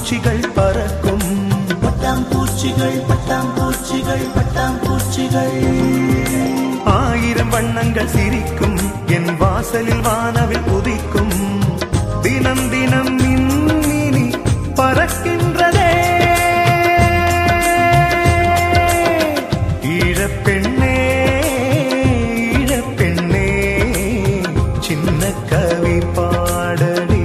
பட்டாம்பூச்சிகள் பறக்கும் பட்டாம்பூச்சிகள் பட்டாம்பூச்சிகள் பட்டாம்பூச்சிகள் ஆயிரம் வண்ணங்கள் சிரிக்கும் என் வாசலில் வானவில் உதிக்கும் தினம் தினம் மின்மினி பறக்கின்றதே ஈழப்பெண்ணே ஈழப்பெண்ணே சின்ன கவி பாடடி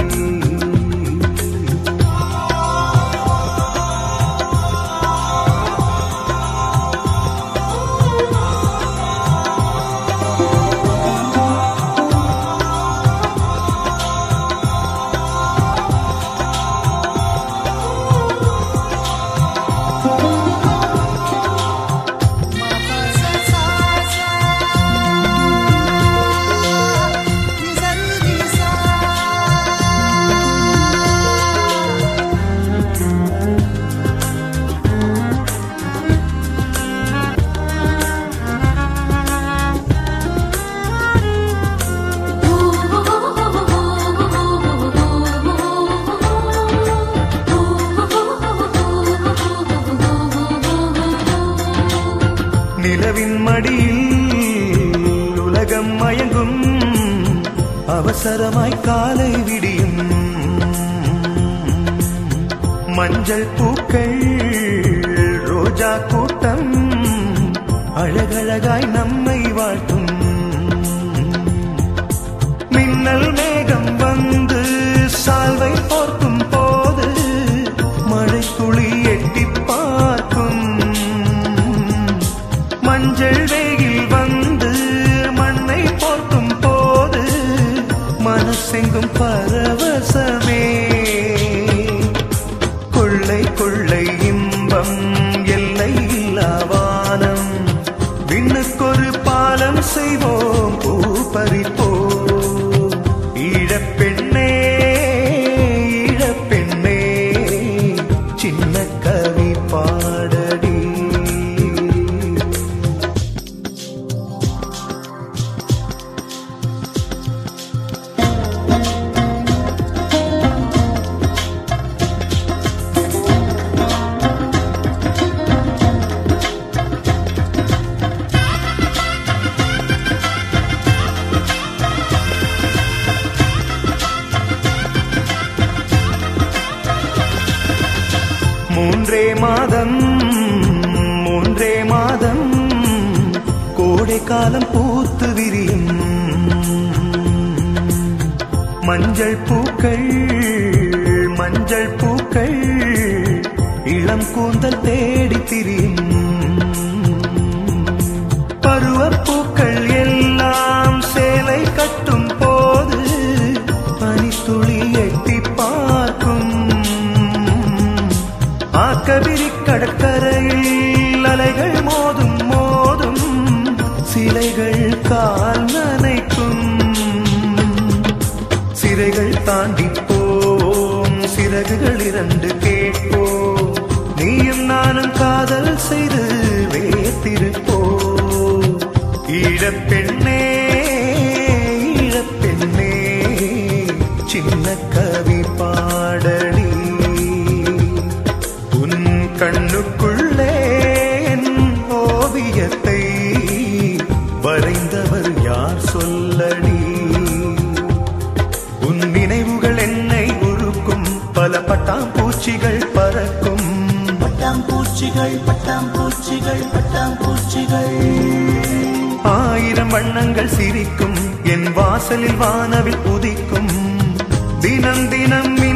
நிலவின் மடியில் உலகம் மயங்கும் அவசரமாய் காலை விடியும் மஞ்சள் பூக்கள் ரோஜா கூட்டம் அழகழகாய் நம்மை வாழ்த்தும் மின்னல் மேகம் வந்து சால்வை போர்க்கும் போது மழை துளி எட்டி பார்க்கும் மஞ்சள் வெயில் வந்து மண்ணை போர்க்கும் போது மனசெங்கும் பரவசமே கொள்ளை கொள்ளை இன்பம் எல்லை இல்லா வானம் விண்ணுக்கொரு பாலம் செய்வோம் பூ பறிப்போம் ஈழப்பெண்ணே ஈழப்பெண்ணே சின்ன கவி பாடடி மூன்றே மாதம் மூன்றே மாதம் கோடை காலம் பூத்து விரியும் மஞ்சள் பூக்கள் மஞ்சள் பூக்கள் இளம் கூந்தல் தேடி திரியும் பருவப்பூக்கள் எல்லாம் சேலை கட்டும் போது பனித்துளி எட்டி பார்க்கும் ஆக்கவிரி கடற்கரையில் அலைகள் மோதும் மோதும் சிலைகள் கால் நனைக்கும் சிறைகள் தாண்டி போம் சிறகுகள் இரண்டு கேட்போம் நீயும் நானும் காதல் செய்து வேத்திருப்போம் ஈழப்பெண்ணே ஈழப்பெண்ணே சின்ன கவி பாடடி உன் கண்ணுக்குள்ளே என் ஓவியத்தை வரைந்தவர் யார் சொல்லடி உன் நினைவுகள் என்னை உருக்கும் பல பட்டாம்பூச்சிகள் பறக்கும் பட்டாம்பூச்சிகள் பட்டாம்பூச்சிகள் பட்டாம்பூச்சிகள் ஆயிரம் வண்ணங்கள் சிரிக்கும் என் வாசலில் வானவில் உதிக்கும் தினம் தினம்